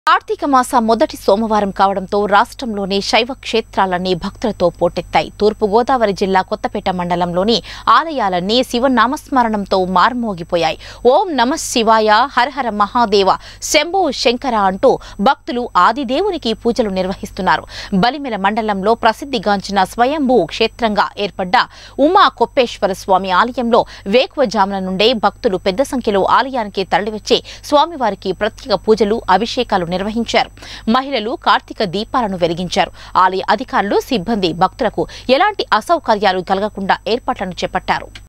కార్తీక మాస మొదటి సోమవారం కావడంతో రాష్ట్రంలోని శైవ క్షేత్రాలన్నీ భక్తులతో పోటెత్తాయి తూర్పుగోదావరి జిల్లా కొత్తపేట మండలంలోని ఆలయాలన్నీ శివనామస్మరణంతో మార్మోగిపోయాయి ఓం నమ శివాయ హరహర మహాదేవ శంభో శంకర అంటూ భక్తులు ఆదిదేవునికి పూజలు నిర్వహిస్తున్నారు బలిమెల మండలంలో ప్రసిద్ధిగాంచిన స్వయంభూ క్షేత్రంగా ఏర్పడ్డ ఉమా కొప్పేశ్వర స్వామి ఆలయంలో వేకువజామున నుండే భక్తులు పెద్ద సంఖ్యలో ఆలయానికి తరలివచ్చి స్వామివారికి ప్రత్యేక పూజలు అభిషేకాలు నిర్వహించారు మహిళలు కార్తీక దీపాలను వెలిగించారు ఆలయ అధికారులు సిబ్బంది భక్తులకు ఎలాంటి అసౌకర్యాలు కలగకుండా ఏర్పాట్లను చేపట్టారు